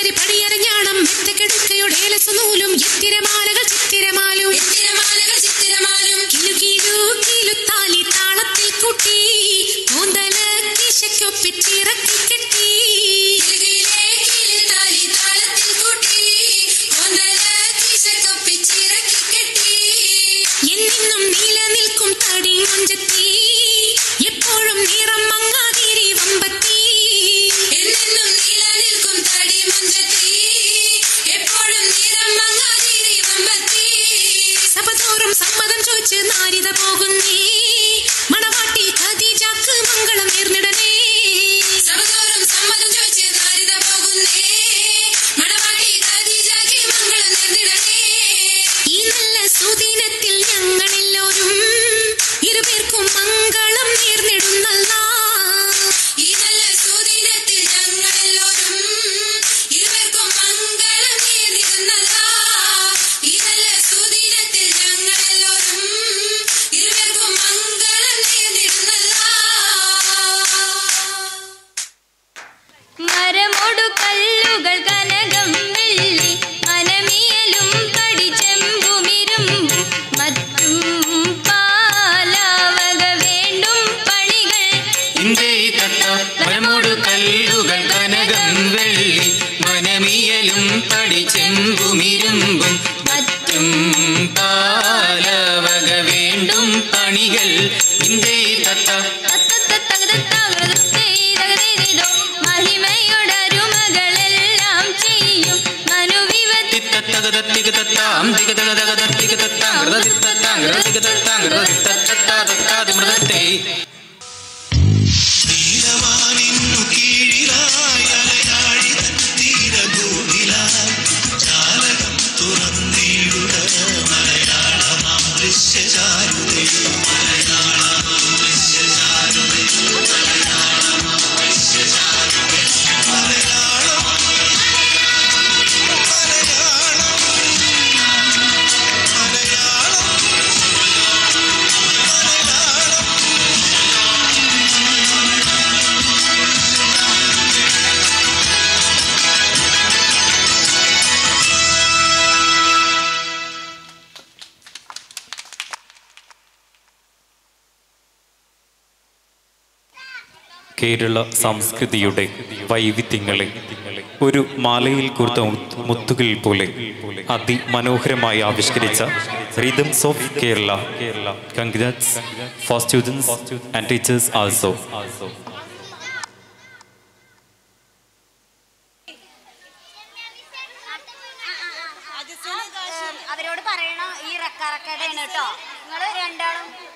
സുന്ദരി പടിയരഞ്ഞാണം മെത്തക്കെടുക്കയുടെ ഏലസനൂലും ചിത്തിരമാലകൾ ചിത്തിരമാലും ചിത്തിരമാലകൾ ചിത്തിരമാലും കിലു കിലു കിലുത്താലി താളത്തിൽ കൂട്ടി കൂന്തല കിശയ്ക്കൊപ്പിച്ചിറക്കി കെട്ടി കിലുകിലേ കിലുത്താലി താളത്തിൽ കൂട്ടി കൂന്തല കിശയ്ക്കൊപ്പിച്ചിറക്കി കെട്ടി എന്നെന്നും നിലനിൽക്കും തടി മുഞ്ചത്തി എപ്പോഴും നിറം മങ്ങാതിരി വമ്പത്തി എന്നെന്നും നിലനിൽക്കും തടി മുഞ്ചത്തി എപ്പോഴും നിറം മങ്ങാതിരി വമ്പത്തി സഭതോറും സമ്മതം ചോദിച്ച് നാരിത പോകുന്നേ മണവാട്ടി ഖദീജാക്ക് മംഗളം നേർന്നിടനേ സഭതോറും സമ്മതം ചോദിച്ച് നാരിത പോകുന്നേ മണവാട്ടി ഖദീജാക്ക് മംഗളം നേർന്നിടനേ ഈ നല്ല സുദിനത്തിൽ ഞങ്ങളെല്ലാവരും ഇരുപേർക്കും മംഗളം നേർന്നിടുന്നല്ല ഈ നല്ല സുദിനത്തിൽ ഞങ്ങളെല്ലാവരും ഇരുപേർക്കും മംഗളം നേർന്നിടുന്നല്ല ഈ നല്ല സുദിനത്തിൽ ഞങ്ങളെല്ലാവരും ഇരുപേർക്കും മംഗളം നേർന്നിടുന്നല്ല മരമൊടു കല്ലുകൾ കനകം വെള്ളി മനമിയലും കടിച്ചെമ്പുമിരുമ്പും മറ്റും പാലാവക വേണ്ടും പണികൾ ഇന്ത്യേ തത്ത പരമോടു കല്ലുകൾ കനകം വെള്ളി മനമിയലും പടിച്ചെമ്പുമിരുമ്പും മറ്റും പാലവക വേണ്ടും പണികൾ ഇന്ത്യേ തത്ത തത്തത്തത്തകതത്താകൃതത്തേതകതേതോ മഹിമയോടരുമകളെല്ലാം ചെയ്യും മനുവിവത്തി തിത്തത്തകതത്തികതത്താം തികതകതകതത്തികതത്താം കൃതതിത്തത്താം കൃതതികതത്താം കൃതതിത്തത്താതത്താതിമൃതത്തെ നീലവാനിന്നു കീഴിലായി അലയാഴി തീരഭൂമിലായി ജാലകം തുറന്നിടുക മലയാളമാം ദൃശ്യചാരുതേ മലയാളമാം ദൃശ്യചാരുതേ മലയാളമാം ദൃശ്യചാരുതേ മലയാളം മലയാളം മലയാളം മലയാളം കേരള സംസ്കൃതിയുടെ വൈവിധ്യങ്ങളെ ഒരു മാലയിൽ കുർത്ത മുത്തുകൾ പോലെ അതിമനോഹരമായി ആവിഷ്കരിച്ച rhythms of Kerala congrats for students and teachers also അവരോട് പറയണം ഈ റക്കാറക്കടയാണ് കേട്ടോ നിങ്ങൾ രണ്ടാളും